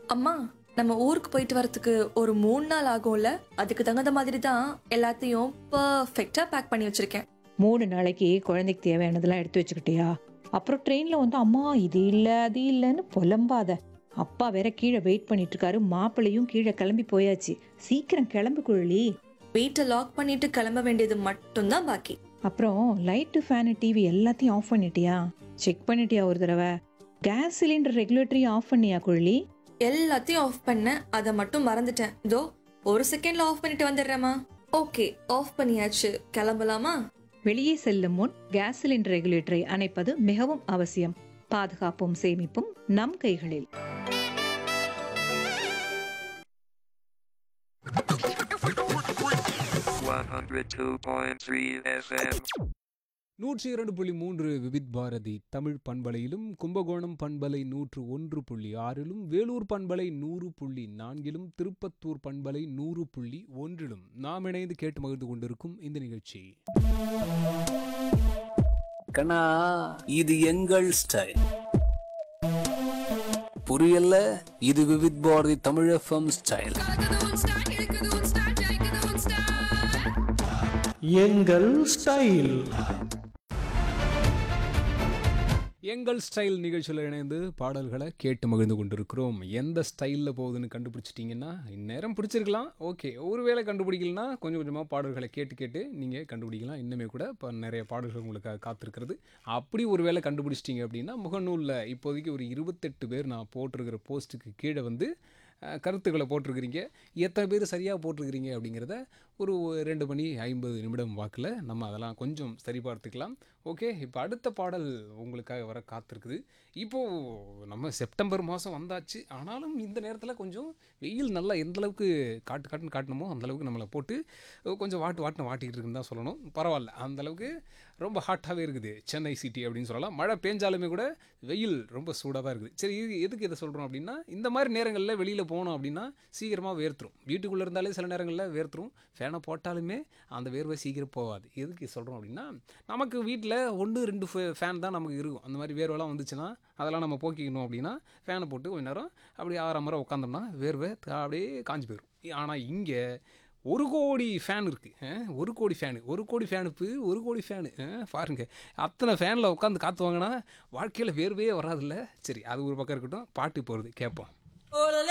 அம்மா நம்ம ஊருக்கு போயிட்டு வரதுக்கு ஒரு மூணு நாள் ஆகும்ல அதுக்கு தகுந்த மாதிரி தான் எல்லாத்தையும் பர்ஃபெக்டா பேக் பண்ணி வச்சிருக்கேன் மூணு நாளைக்கு குழந்தைக்கு தேவையானதெல்லாம் எடுத்து வச்சுக்கிட்டியா அப்புறம் ட்ரெயின்ல வந்து அம்மா இது இல்ல அது இல்லைன்னு புலம்பாத அப்பா வேற கீழே வெயிட் பண்ணிட்டு இருக்காரு மாப்பிள்ளையும் கீழே கிளம்பி போயாச்சு சீக்கிரம் கிளம்பு குழலி வீட்டை லாக் பண்ணிட்டு கிளம்ப வேண்டியது மட்டும்தான் பாக்கி அப்புறம் லைட்டு ஃபேனு டிவி எல்லாத்தையும் ஆஃப் பண்ணிட்டியா செக் பண்ணிட்டியா ஒரு தடவை கேஸ் சிலிண்டர் ரெகுலேட்டரி ஆஃப் பண்ணியா குழலி எல்லாத்தையும் ஆஃப் பண்ண அதை மட்டும் மறந்துட்டேன் இதோ ஒரு செகண்ட்ல ஆஃப் பண்ணிட்டு வந்துடுறேம்மா ஓகே ஆஃப் பண்ணியாச்சு கிளம்பலாமா வெளியே செல்லும் முன் கேஸ் சிலிண்டர் ரெகுலேட்டரை அணைப்பது மிகவும் அவசியம் பாதுகாப்பும் சேமிப்பும் நம் கைகளில் one hundred two point three FM. நூற்றி இரண்டு புள்ளி மூன்று விவித் பாரதி தமிழ் பண்பலையிலும் கும்பகோணம் பண்பலை நூற்று ஒன்று புள்ளி ஆறிலும் வேலூர் பண்பலை நூறு புள்ளி நான்கிலும் திருப்பத்தூர் பண்பலை நூறு புள்ளி ஒன்றிலும் நாம் இணைந்து கேட்டு மகிழ்ந்து கொண்டிருக்கும் இந்த நிகழ்ச்சி கண்ணா இது எங்கள் ஸ்டைல் புரியல இது விவித் பாரதி தமிழ் எஃப்எம் ஸ்டைல் எங்கள் ஸ்டைல் எங்கள் ஸ்டைல் நிகழ்ச்சியில் இணைந்து பாடல்களை கேட்டு மகிழ்ந்து கொண்டிருக்கிறோம் எந்த ஸ்டைலில் போகுதுன்னு கண்டுபிடிச்சிட்டிங்கன்னா இந்நேரம் பிடிச்சிருக்கலாம் ஓகே ஒருவேளை கண்டுபிடிக்கலனா கொஞ்சம் கொஞ்சமாக பாடல்களை கேட்டு கேட்டு நீங்கள் கண்டுபிடிக்கலாம் இன்னுமே கூட இப்போ நிறைய பாடல்கள் உங்களுக்கு காத்திருக்கிறது அப்படி ஒருவேளை கண்டுபிடிச்சிட்டிங்க அப்படின்னா முகநூலில் இப்போதைக்கு ஒரு இருபத்தெட்டு பேர் நான் போட்டிருக்கிற போஸ்ட்டுக்கு கீழே வந்து அஹ், கருத்துக்களை போட்டிருக்கிறீங்க எத்தனை பேர் சரியாக போட்டிருக்கிறீங்க அப்படிங்கிறத ஒரு ரெண்டு மணி ஐம்பது நிமிடம் வாக்கில் நம்ம அதெல்லாம் கொஞ்சம் சரி பார்த்துக்கலாம் ஓகே இப்போ அடுத்த பாடல் உங்களுக்காக வர காத்திருக்குது இப்போது நம்ம செப்டம்பர் மாதம் வந்தாச்சு ஆனாலும் இந்த நேரத்தில் கொஞ்சம் வெயில் நல்லா எந்த அளவுக்கு காட்டு காட்டுன்னு காட்டணுமோ அந்த அளவுக்கு நம்மளை போட்டு கொஞ்சம் வாட்டு வாட்டின வாட்டிக்கிட்டு இருக்குன்னு தான் சொல்லணும் பரவாயில்ல அந்த அளவுக்கு ரொம்ப ஹாட்டாகவே இருக்குது சென்னை சிட்டி அப்படின்னு சொல்லலாம் மழை பேஞ்சாலுமே கூட வெயில் ரொம்ப சூடாக தான் இருக்குது சரி இது எதுக்கு இதை சொல்கிறோம் அப்படின்னா இந்த மாதிரி நேரங்களில் வெளியில் போனோம் அப்படின்னா சீக்கிரமாக வேர்த்துரும் வீட்டுக்குள்ளே இருந்தாலே சில நேரங்களில் வேர்த்துரும் ஃபேனை போட்டாலுமே அந்த வேர்வை சீக்கிரம் போகாது எதுக்கு சொல்கிறோம் அப்படின்னா நமக்கு வீட்டில் ஒன்று ரெண்டு ஃபேன் தான் நமக்கு இருக்கும் அந்த மாதிரி வேர்வெல்லாம் வந்துச்சுன்னா அதெல்லாம் நம்ம போக்கிக்கணும் அப்படின்னா ஃபேனை போட்டு கொஞ்ச நேரம் அப்படியே ஆறாம் முறை உட்காந்தோம்னா வேர்வை த- அப்படியே காஞ்சி போயிடும் ஆனால் இங்கே ஒரு கோடி ஃபேன் இருக்குது ஒரு கோடி ஃபேனு ஒரு கோடி ஃபேனுப்பு ஒரு கோடி ஃபேனு பாருங்க அத்தனை ஃபேனில் உட்காந்து காற்று வாங்கினா வாழ்க்கையில் வேர்வையே வராதுல்ல சரி அது ஒரு பக்கம் இருக்கட்டும் பாட்டு போகிறது கேட்போம்